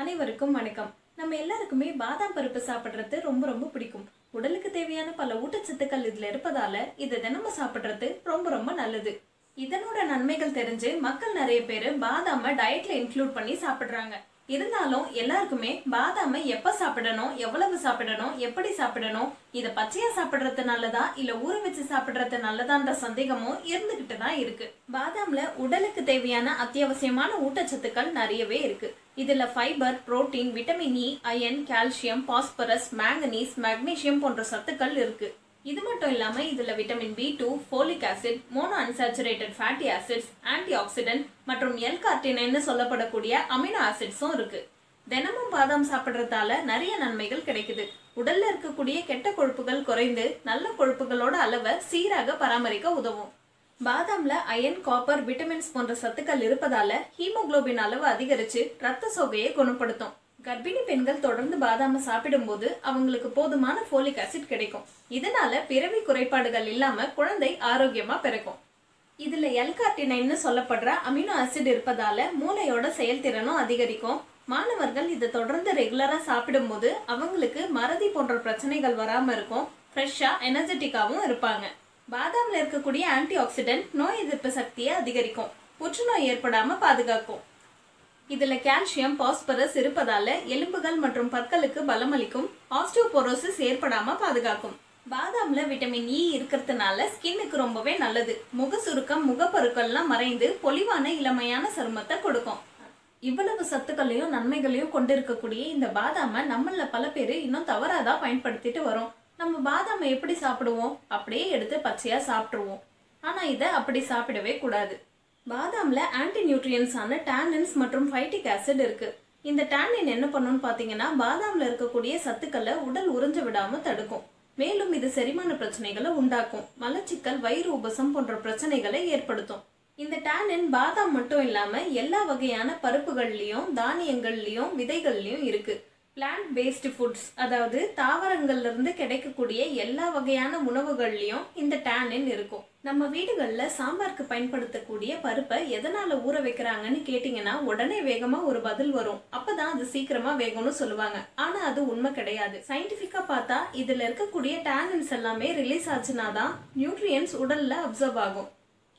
அனைவருக்கும் வணக்கம் நம்ம எல்லாருக்குமே பாதாம் பருப்பு சாப்பிடுறது ரொம்ப ரொம்ப பிடிக்கும் உடலுக்கு தேவையான பல ஊட்டச்சத்துக்கள் இதுல இருப்பதால இதை தினமும் சாப்பிடுறது ரொம்ப ரொம்ப நல்லது இதனோட நன்மைகள் தெரிஞ்சு மக்கள் நிறைய பேர் பாதாம டயட்ல இன்க்ளூட் பண்ணி சாப்பிடுறாங்க இருந்தாலும் எல்லாருக்குமே பாதாம எப்ப சாப்பிடணும் எவ்வளவு சாப்பிடணும் எப்படி சாப்பிடணும் இத பச்சையா சாப்பிடுறது நல்லதா இல்ல ஊற வச்சு சாப்பிடுறது நல்லதான்ற சந்தேகமும் இருந்துகிட்டு தான் இருக்கு பாதாம்ல உடலுக்கு தேவையான அத்தியாவசியமான ஊட்டச்சத்துக்கள் நிறையவே இருக்கு இதுல fiber protein vitamin E iron calcium phosphorus manganese magnesium போன்ற சத்துக்கள் இருக்கு இது மட்டும் இல்லாம இதுல vitamin B two folic acid mono unsaturated fatty acids antioxidant மற்றும் எல் கார்டினைன்னு சொல்லப்படக்கூடிய அமினோ ஆசிட்ஸும் இருக்கு தினமும் பாதாம் சாப்பிடுறதால நிறைய நன்மைகள் கிடைக்குது உடல்ல இருக்கக்கூடிய கெட்ட கொழுப்புகள் குறைந்து நல்ல கொழுப்புகளோட அளவை சீராக பராமரிக்க உதவும் பாதாம்ல அயன் காப்பர் விட்டமின்ஸ் போன்ற சத்துக்கள் இருப்பதால ஹீமோகுளோபின் அளவு அதிகரிச்சு ரத்த சோகையை குணப்படுத்தும் கர்ப்பிணி பெண்கள் தொடர்ந்து பாதாம சாப்பிடும்போது அவங்களுக்கு போதுமான ஃபோலிக் ஆசிட் கிடைக்கும் இதனால பிறவி குறைபாடுகள் இல்லாம குழந்தை ஆரோக்கியமா பிறக்கும் இதுல எல்கார்டினைன்னு சொல்லப்படுற அமினோ ஆசிட் இருப்பதால மூளையோட செயல்திறனும் அதிகரிக்கும் மாணவர்கள் இதை தொடர்ந்து ரெகுலரா சாப்பிடும்போது அவங்களுக்கு மறதி போன்ற பிரச்சனைகள் வராம இருக்கும் ஃப்ரெஷ்ஷா எனர்ஜெட்டிக்காவும் இருப்பாங்க பாதாம்ல இருக்கக்கூடிய ஆன்டி ஆக்சிடென்ட் நோய் எதிர்ப்பு சக்தியை அதிகரிக்கும் புற்றுநோய் ஏற்படாம பாதுகாக்கும் இதுல கால்சியம் பாஸ்பரஸ் இருப்பதால எலும்புகள் மற்றும் பற்களுக்கு பலமளிக்கும் ஆஸ்டியோபோரோசிஸ் ஏற்படாம பாதுகாக்கும் பாதாம்ல விட்டமின் இ இருக்கிறதுனால ஸ்கின்னுக்கு ரொம்பவே நல்லது முக சுருக்கம் முகப்பருக்கள்லாம் மறைந்து பொலிவான இளமையான சருமத்தை கொடுக்கும் இவ்வளவு சத்துக்களையும் நன்மைகளையும் கொண்டிருக்கக்கூடிய இந்த பாதாம நம்மள பல பேர் இன்னும் தவறாதான் பயன்படுத்திட்டு வரோம் நம்ம பாதாமை எப்படி சாப்பிடுவோம் அப்படியே எடுத்து பச்சையா சாப்பிட்டுருவோம் ஆனா இதை அப்படி சாப்பிடவே கூடாது பாதாம்ல ஆன்டி நியூட்ரியன்ஸான டேனின்ஸ் மற்றும் ஃபைட்டிக் ஆசிட் இருக்கு இந்த டேனின் என்ன பண்ணுன்னு பாத்தீங்கன்னா பாதாம்ல இருக்கக்கூடிய சத்துக்களை உடல் உறிஞ்ச விடாம தடுக்கும் மேலும் இது செரிமான பிரச்சனைகளை உண்டாக்கும் மலச்சிக்கல் வயிறு உபசம் போன்ற பிரச்சனைகளை ஏற்படுத்தும் இந்த டேனின் பாதாம் மட்டும் இல்லாம எல்லா வகையான பருப்புகள்லயும் தானியங்கள்லயும் விதைகள்லயும் இருக்கு பிளான்ட் பேஸ்டு ஃபுட்ஸ் அதாவது தாவரங்கள்ல இருந்து கிடைக்கக்கூடிய எல்லா வகையான உணவுகள்லயும் இந்த டேனின் இருக்கும் நம்ம வீடுகள்ல சாம்பாருக்கு பயன்படுத்தக்கூடிய பருப்பை எதனால ஊற வைக்கிறாங்கன்னு கேட்டீங்கன்னா உடனே வேகமா ஒரு பதில் வரும் அப்பதான் அது சீக்கிரமா வேகும்னு சொல்லுவாங்க ஆனா அது உண்மை கிடையாது சயின்டிபிக்கா பார்த்தா இதுல இருக்கக்கூடிய டேனின்ஸ் எல்லாமே ரிலீஸ் ஆச்சுன்னா தான் நியூட்ரியன்ஸ் உடல்ல அப்சர்வ் ஆகும்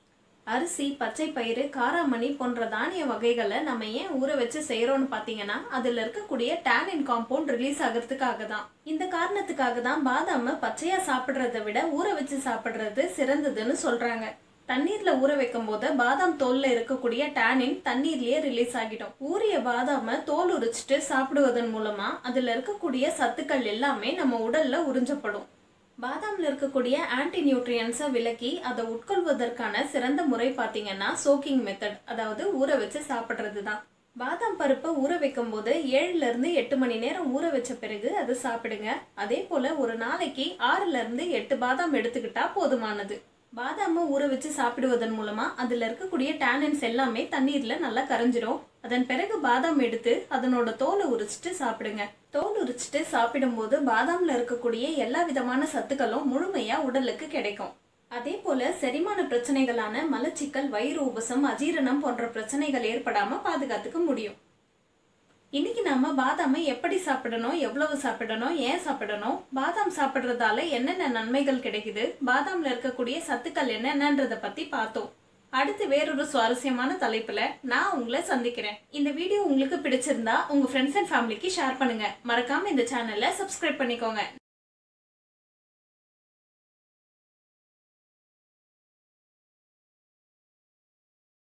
அரிசி பச்சை பயிறு காராமணி போன்ற தானிய வகைகளை நம்ம ஏன் ஊற வச்சு செய்யறோம்னு பாத்தீங்கன்னா அதுல இருக்கக்கூடிய டேனின் காம்பவுண்ட் ரிலீஸ் ஆகிறதுக்காக தான் இந்த காரணத்துக்காக தான் பாதாம பச்சையா சாப்பிடுறதை விட ஊற வச்சு சாப்பிடுறது சிறந்ததுன்னு சொல்றாங்க தண்ணீர்ல ஊற வைக்கும் போது பாதாம் தோல்ல இருக்கக்கூடிய டேனின் தண்ணீர்லயே ரிலீஸ் ஆகிடும் ஊறிய பாதாம தோல் உரிச்சிட்டு சாப்பிடுவதன் மூலமா அதுல இருக்கக்கூடிய சத்துக்கள் எல்லாமே நம்ம உடல்ல உறிஞ்சப்படும் பாதாம்ல இருக்கக்கூடிய ஆன்டி நியூட்ரியன்ஸை விலக்கி அதை உட்கொள்வதற்கான சிறந்த முறை பார்த்தீங்கன்னா சோக்கிங் மெத்தட் அதாவது ஊற வச்சு சாப்பிட்றது தான் பாதாம் பருப்பை ஊற வைக்கும் போது ஏழுல இருந்து எட்டு மணி நேரம் ஊற வச்ச பிறகு அது சாப்பிடுங்க அதே போல ஒரு நாளைக்கு ஆறுல இருந்து எட்டு பாதாம் எடுத்துக்கிட்டா போதுமானது பாதாம ஊற வச்சு சாப்பிடுவதன் மூலமா அதுல இருக்கக்கூடிய டேனின்ஸ் எல்லாமே தண்ணீர்ல நல்லா கரைஞ்சிரும் அதன் பிறகு பாதாம் எடுத்து அதனோட தோலை உரிச்சிட்டு சாப்பிடுங்க தோல் உரிச்சிட்டு சாப்பிடும்போது பாதாம்ல இருக்கக்கூடிய எல்லா விதமான சத்துக்களும் முழுமையா உடலுக்கு கிடைக்கும் அதே போல செரிமான பிரச்சனைகளான மலச்சிக்கல் வயிறு உபசம் அஜீரணம் போன்ற பிரச்சனைகள் ஏற்படாம பாதுகாத்துக்க முடியும் இன்னைக்கு நாம பாதாமை எப்படி சாப்பிடணும் எவ்வளவு சாப்பிடணும் ஏன் சாப்பிடணும் பாதாம் சாப்பிடுறதால என்னென்ன நன்மைகள் கிடைக்குது பாதாம்ல இருக்கக்கூடிய சத்துக்கள் என்னென்னன்றத பத்தி பார்த்தோம் அடுத்து வேறொரு சுவாரஸ்யமான தலைப்புல நான் உங்களை சந்திக்கிறேன் இந்த வீடியோ உங்களுக்கு பிடிச்சிருந்தா உங்க ஃப்ரெண்ட்ஸ் அண்ட் ஃபேமிலிக்கு ஷேர் பண்ணுங்க மறக்காம இந்த சேனலை சப்ஸ்கிரைப் பண்ணிக்கோங்க